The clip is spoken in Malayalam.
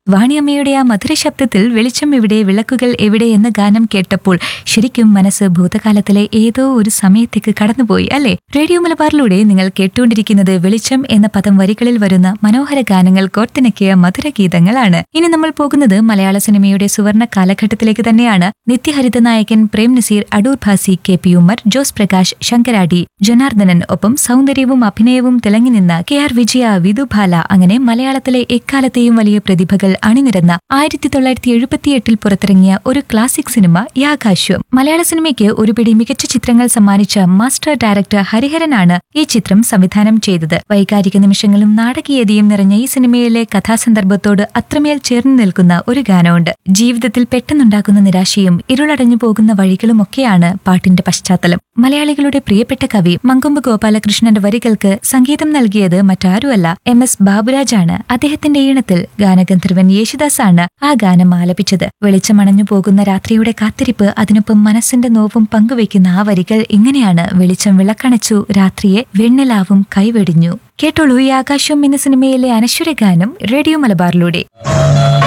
വാണിയമ്മയുടെ ആ മധുര ശബ്ദത്തിൽ വെളിച്ചം എവിടെ വിളക്കുകൾ എവിടെ എന്ന ഗാനം കേട്ടപ്പോൾ ശരിക്കും മനസ്സ് ഭൂതകാലത്തിലെ ഏതോ ഒരു സമയത്തേക്ക് കടന്നുപോയി അല്ലെ റേഡിയോ മലബാറിലൂടെ നിങ്ങൾ കേട്ടുകൊണ്ടിരിക്കുന്നത് വെളിച്ചം എന്ന പദം വരികളിൽ വരുന്ന മനോഹര ഗാനങ്ങൾ കോർത്തിണക്കിയ മധുര ഗീതങ്ങളാണ് ഇനി നമ്മൾ പോകുന്നത് മലയാള സിനിമയുടെ സുവർണ കാലഘട്ടത്തിലേക്ക് തന്നെയാണ് നിത്യഹരിത നായകൻ പ്രേം നസീർ അടൂർ ഭാസി കെ പി ഉമ്മർ ജോസ് പ്രകാശ് ശങ്കരാടി ജനാർദ്ദനൻ ഒപ്പം സൗന്ദര്യവും അഭിനയവും തിളങ്ങി നിന്ന കെ ആർ വിജയ വിധുഭാല അങ്ങനെ മലയാളത്തിലെ എക്കാലത്തെയും വലിയ പ്രതിഭകൾ അണിനിരന്ന ആയിരത്തി തൊള്ളായിരത്തി എഴുപത്തിയെട്ടിൽ പുറത്തിറങ്ങിയ ഒരു ക്ലാസിക് സിനിമ യാകാശ്വം മലയാള സിനിമയ്ക്ക് ഒരുപിടി മികച്ച ചിത്രങ്ങൾ സമ്മാനിച്ച മാസ്റ്റർ ഡയറക്ടർ ഹരിഹരനാണ് ഈ ചിത്രം സംവിധാനം ചെയ്തത് വൈകാരിക നിമിഷങ്ങളും നാടകീയതയും നിറഞ്ഞ ഈ സിനിമയിലെ കഥാസന്ദർഭത്തോട് അത്രമേൽ ചേർന്ന് നിൽക്കുന്ന ഒരു ഗാനമുണ്ട് ജീവിതത്തിൽ പെട്ടെന്നുണ്ടാകുന്ന നിരാശയും ഇരുളടഞ്ഞു പോകുന്ന വഴികളുമൊക്കെയാണ് പാട്ടിന്റെ പശ്ചാത്തലം മലയാളികളുടെ പ്രിയപ്പെട്ട കവി മങ്കൊമ്പ് ഗോപാലകൃഷ്ണന്റെ വരികൾക്ക് സംഗീതം നൽകിയത് മറ്റാരുമല്ല എം എസ് ബാബുരാജാണ് അദ്ദേഹത്തിന്റെ ഈണത്തിൽ ഗാനഗന്ധർവൻ യേശുദാസാണ് ആ ഗാനം ആലപിച്ചത് വെളിച്ചമണഞ്ഞു പോകുന്ന രാത്രിയുടെ കാത്തിരിപ്പ് അതിനൊപ്പം മനസ്സിന്റെ നോവും പങ്കുവയ്ക്കുന്ന ആ വരികൾ ഇങ്ങനെയാണ് വെളിച്ചം വിളക്കണച്ചു രാത്രിയെ വെണ്ണിലാവും കൈവെടിഞ്ഞു കേട്ടോളൂ ഈ ആകാശം എന്ന സിനിമയിലെ അനശ്വര ഗാനം റേഡിയോ മലബാറിലൂടെ